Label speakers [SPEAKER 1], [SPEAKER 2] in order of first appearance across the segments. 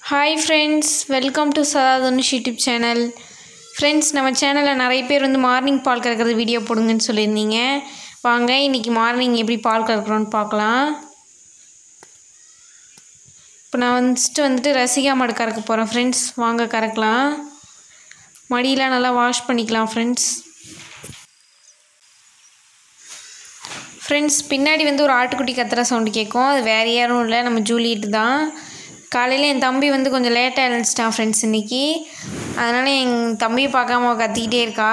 [SPEAKER 1] hi friends welcome to Sadadhanush YouTube channel friends நம்ம சேனலில் நிறைய பேர் வந்து மார்னிங் பால் கறக்கிறது வீடியோ போடுங்கன்னு சொல்லியிருந்தீங்க வாங்க இன்றைக்கி மார்னிங் எப்படி பால் கறக்குறோன்னு பார்க்கலாம் இப்போ நான் வந்துட்டு வந்துட்டு ரசிகா மாடு கறக்க போகிறேன் ஃப்ரெண்ட்ஸ் வாங்க கறக்கலாம் மடியெலாம் நல்லா வாஷ் பண்ணிக்கலாம் ஃப்ரெண்ட்ஸ் ஃப்ரெண்ட்ஸ் பின்னாடி வந்து ஒரு ஆட்டுக்குட்டி கத்துற சவுண்டு கேட்கும் அது வேறு யாரும் இல்லை நம்ம ஜூலியட் தான் காலையில் என் தம்பி வந்து கொஞ்சம் லேட்டாக எழுந்துச்சிட்டான் ஃப்ரெண்ட்ஸ் இன்றைக்கி அதனால் என் தம்பியை பார்க்காம அவ கத்திக்கிட்டே இருக்கா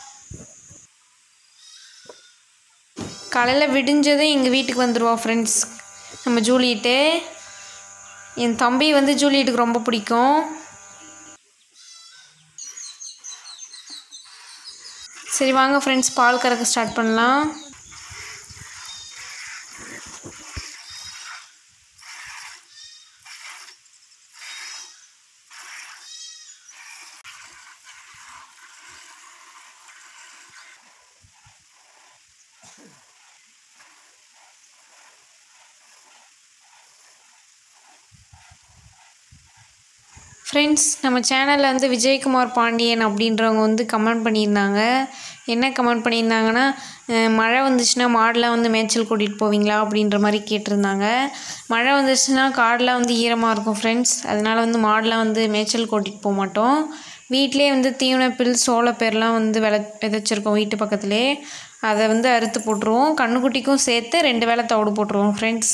[SPEAKER 1] காலையில் விடிஞ்சதும் எங்கள் வீட்டுக்கு வந்துடுவா ஃப்ரெண்ட்ஸ் நம்ம ஜூலியட்டு என் தம்பி வந்து ஜூலியட்டுக்கு ரொம்ப பிடிக்கும் சரி வாங்க ஃப்ரெண்ட்ஸ் பால் கறக்க ஸ்டார்ட் பண்ணலாம் ஃப்ரெண்ட்ஸ் நம்ம சேனலில் வந்து விஜயகுமார் பாண்டியன் அப்படின்றவங்க வந்து கமெண்ட் பண்ணியிருந்தாங்க என்ன கமெண்ட் பண்ணியிருந்தாங்கன்னா அஹ் மழை வந்துச்சுன்னா மாடெலாம் வந்து மேய்ச்சல் கூட்டிகிட்டு போவீங்களா அப்படின்ற மாதிரி கேட்டிருந்தாங்க மழை வந்துச்சுன்னா காடெலாம் வந்து ஈரமாக இருக்கும் ஃப்ரெண்ட்ஸ் அதனால் வந்து மாடெலாம் வந்து மேய்ச்சல் கூட்டிகிட்டு போக மாட்டோம் வீட்டிலே வந்து தீவனப்பில் சோளப்பேர்லாம் வந்து விள விதைச்சிருக்கோம் வீட்டு பக்கத்துலே அதை வந்து அறுத்து போட்டுருவோம் கண்ணுக்குட்டிக்கும் சேர்த்து ரெண்டு வேளை தவிடு போட்டுருவோம் ஃப்ரெண்ட்ஸ்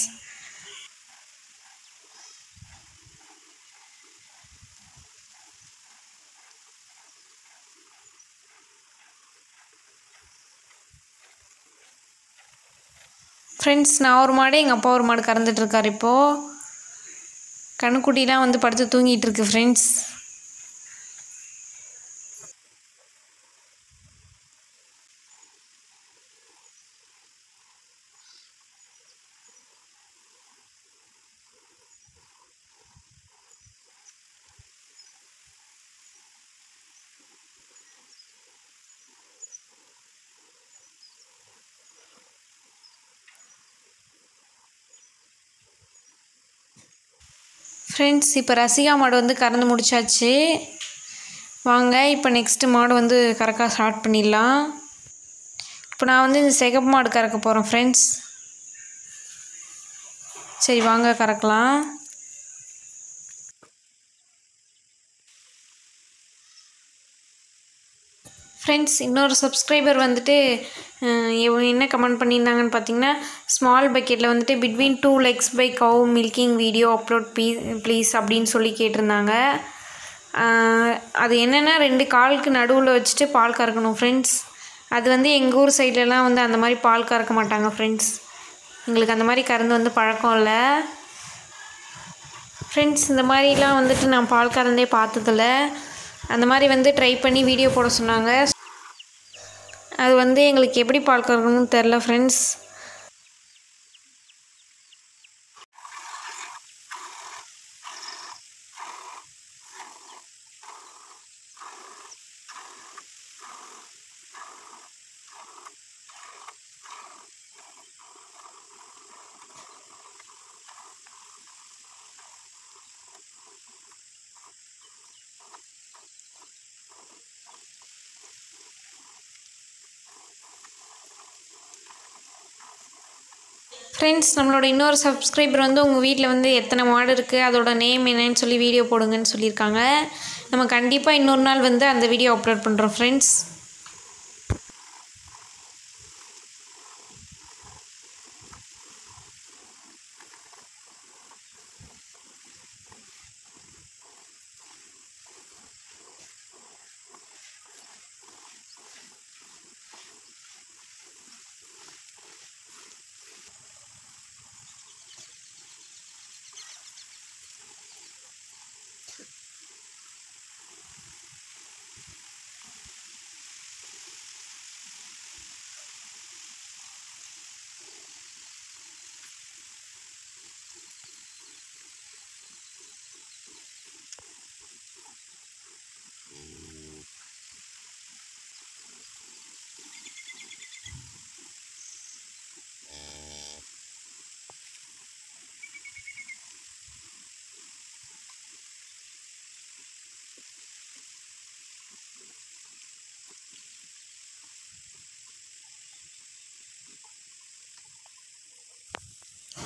[SPEAKER 1] ஃப்ரெண்ட்ஸ் நான் ஒரு மாடு எங்கள் அப்பா ஒரு மாடு கறந்துட்டுருக்காரு இப்போது கண்ணுக்குட்டிலாம் வந்து படுத்து தூங்கிட்டு இருக்கு ஃப்ரெண்ட்ஸ் ஃப்ரெண்ட்ஸ் இப்போ ரசிகா மாடு வந்து கறந்து முடிச்சாச்சு வாங்க இப்போ நெக்ஸ்ட்டு மாடு வந்து கறக்க ஸ்டார்ட் பண்ணிடலாம் இப்போ நான் வந்து இந்த சிகப்பு மாடு கறக்க போகிறேன் ஃப்ரெண்ட்ஸ் சரி வாங்க கறக்கலாம் ஃப்ரெண்ட்ஸ் இன்னொரு சப்ஸ்கிரைபர் வந்துட்டு அஹ், இவங்க என்ன கமெண்ட் பண்ணியிருந்தாங்கன்னு பார்த்தீங்கன்னா ஸ்மால் பக்கெட்டில் வந்துட்டு between two legs by cow milking video upload please please அப்படின்னு சொல்லி கேட்டிருந்தாங்க அஹ், அது என்னென்னா ரெண்டு காலுக்கு நடுவில் வச்சுட்டு பால் கறக்கணும் ஃப்ரெண்ட்ஸ் அது வந்து எங்கள் ஊர் சைட்லலாம் வந்து அந்த மாதிரி பால் கறக்க மாட்டாங்க ஃப்ரெண்ட்ஸ் எங்களுக்கு அந்த மாதிரி கறந்து வந்து பழக்கம் இல்லை ஃப்ரெண்ட்ஸ் இந்த மாதிரிலாம் வந்துட்டு நான் பால் கறந்தே பார்த்ததில்ல அந்த மாதிரி வந்து ட்ரை பண்ணி வீடியோ போட சொன்னாங்க அது வந்து எங்களுக்கு எப்படி பால் கறக்கணும்னு தெரில ஃப்ரெண்ட்ஸ் ஃப்ரெண்ட்ஸ் நம்மளோட இன்னொரு சப்ஸ்கிரைபர் வந்து உங்கள் வீட்டில் வந்து எத்தனை மாடு இருக்குது அதோட நேம் என்னன்னு சொல்லி வீடியோ போடுங்கன்னு சொல்லியிருக்காங்க நம்ம கண்டிப்பாக இன்னொரு நாள் வந்து அந்த வீடியோ அப்லோட் பண்ணுறோம் ஃப்ரெண்ட்ஸ்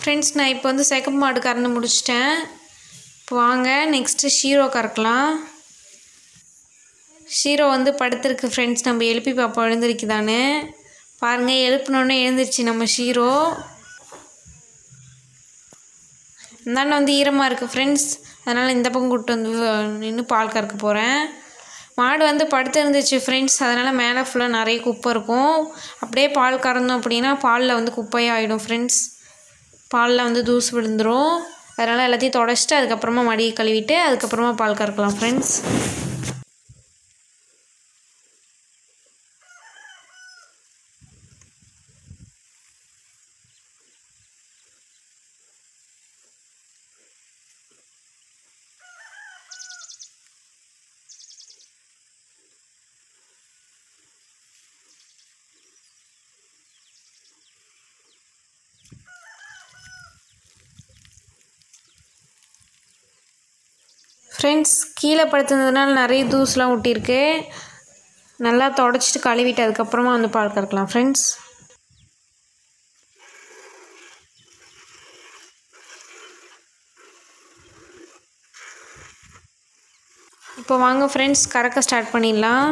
[SPEAKER 1] ஃப்ரெண்ட்ஸ் நான் இப்போ வந்து செகப் மாடு கறந்து முடிச்சிட்டேன் இப்போ வாங்க நெக்ஸ்ட்டு ஷீரோ கறக்கலாம் ஷீரோ வந்து படுத்திருக்கு ஃப்ரெண்ட்ஸ் நம்ம எழுப்பி பார்ப்போம் எழுந்திருக்குதான்னு பாருங்கள் எழுப்பினோடனே எழுந்திருச்சு நம்ம ஷீரோ இந்தாண்ட வந்து ஈரமாக இருக்குது ஃப்ரெண்ட்ஸ் அதனால் இந்த பக்கம் கூப்பிட்டு வந்து நின்று பால் கறக்க போகிறேன் மாடு வந்து படுத்து இருந்துச்சு ஃப்ரெண்ட்ஸ் அதனால் மேலே ஃபுல்லாக நிறைய குப்பை இருக்கும் அப்படியே பால் கறந்தோம் அப்படின்னா பாலில் வந்து குப்பையாக ஆகிடும் ஃப்ரெண்ட்ஸ் பாலில் வந்து தூசு விழுந்துடும் அதனால் எல்லாத்தையும் தொடச்சிட்டு அதுக்கப்புறமா மடியை கழுவிட்டு அதுக்கப்புறமா பால் கறக்கலாம் ஃப்ரெண்ட்ஸ் ஃப்ரெண்ட்ஸ் கீழே படுத்திருந்ததுனால நிறைய தூசுலாம் ஒட்டியிருக்கு நல்லா தொடச்சிட்டு கழுவிட்டு அதுக்கப்புறமா வந்து பால் கறக்கலாம் ஃப்ரெண்ட்ஸ் இப்போ வாங்க ஃப்ரெண்ட்ஸ் கறக்க ஸ்டார்ட் பண்ணிடலாம்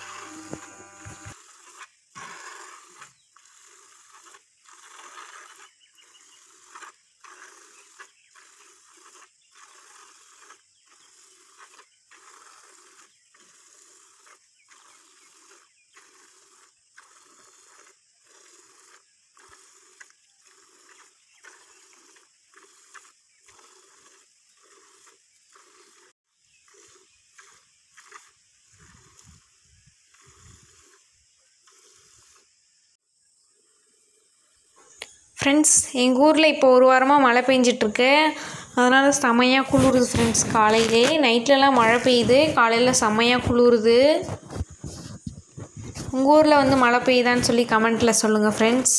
[SPEAKER 1] ஃப்ரெண்ட்ஸ் எங்கள் ஊரில் இப்போ ஒரு வாரமாக மழை பெஞ்சிட்ருக்கு அதனால் செமையாக குளிருது ஃப்ரெண்ட்ஸ் காலையிலே நைட்லலாம் மழை பெய்யுது காலையில் செமையாக குளிருது உங்கள் ஊரில் வந்து மழை பெய்யுதான்னு சொல்லி கமெண்ட்டில் சொல்லுங்கள் ஃப்ரெண்ட்ஸ்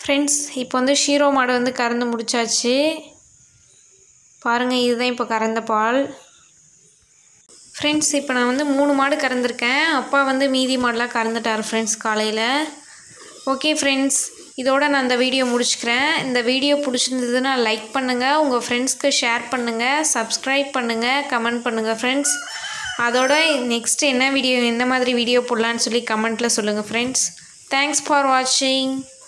[SPEAKER 1] ஃப்ரெண்ட்ஸ் இப்போ வந்து ஷீரோ மாடு வந்து கறந்து முடிச்சாச்சு பாருங்கள் இதுதான் இப்போ கறந்த பால் ஃப்ரெண்ட்ஸ் இப்போ நான் வந்து மூணு மாடு கறந்துருக்கேன் அப்பா வந்து மீதி மாடெலாம் கறந்துட்டார் ஃப்ரெண்ட்ஸ் காலையில் ஓகே ஃப்ரெண்ட்ஸ் இதோட நான் இந்த வீடியோ முடிச்சுக்கிறேன் இந்த வீடியோ பிடிச்சிருந்ததுன்னா லைக் பண்ணுங்கள் உங்கள் ஃப்ரெண்ட்ஸ்க்கு ஷேர் பண்ணுங்கள் சப்ஸ்கிரைப் பண்ணுங்கள் கமெண்ட் பண்ணுங்கள் ஃப்ரெண்ட்ஸ் அதோட நெக்ஸ்ட் என்ன வீடியோ எந்த மாதிரி வீடியோ போடலான்னு சொல்லி கமெண்ட்டில் சொல்லுங்கள் ஃப்ரெண்ட்ஸ் தேங்க்ஸ் ஃபார் வாட்சிங்